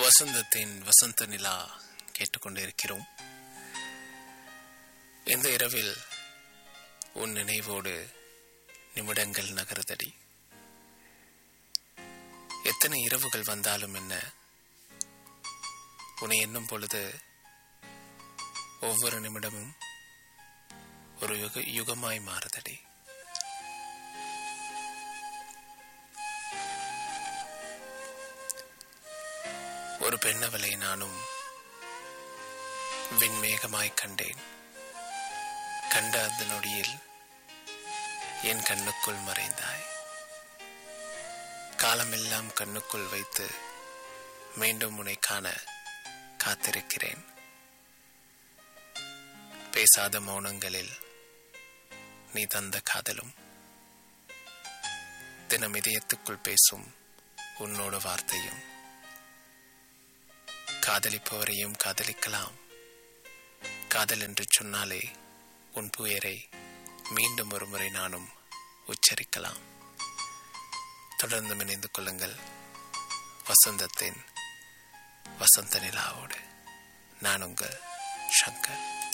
வசந்தத்தின் வசந்த நிலா கேட்டுக்கொண்டிருக்கிறோம் இந்த இரவில் உன் நினைவோடு நிமிடங்கள் நகருதடி எத்தனை இரவுகள் வந்தாலும் என்ன உன்னை எண்ணும் பொழுது ஒவ்வொரு நிமிடமும் ஒரு யுக யுகமாய் மாறுதடி ஒரு பெண்ணவளை நானும் விண்மேகமாய் கண்டேன் கண்ட அந்த நொடியில் என் கண்ணுக்குள் மறைந்தாய் காலமெல்லாம் கண்ணுக்குள் வைத்து மீண்டும் உன்னை காண காத்திருக்கிறேன் பேசாத மௌனங்களில் நீ தந்த காதலும் தினம் இதயத்துக்குள் பேசும் உன்னோட வார்த்தையும் காதலிப்பவரையும் காதலிக்கலாம் காதல் என்று சொன்னாலே உன் புயரை மீண்டும் ஒரு முறை நானும் உச்சரிக்கலாம் தொடர்ந்து இணைந்து கொள்ளுங்கள் வசந்தத்தின் வசந்த நிலாவோடு நான் உங்கள் சங்கர்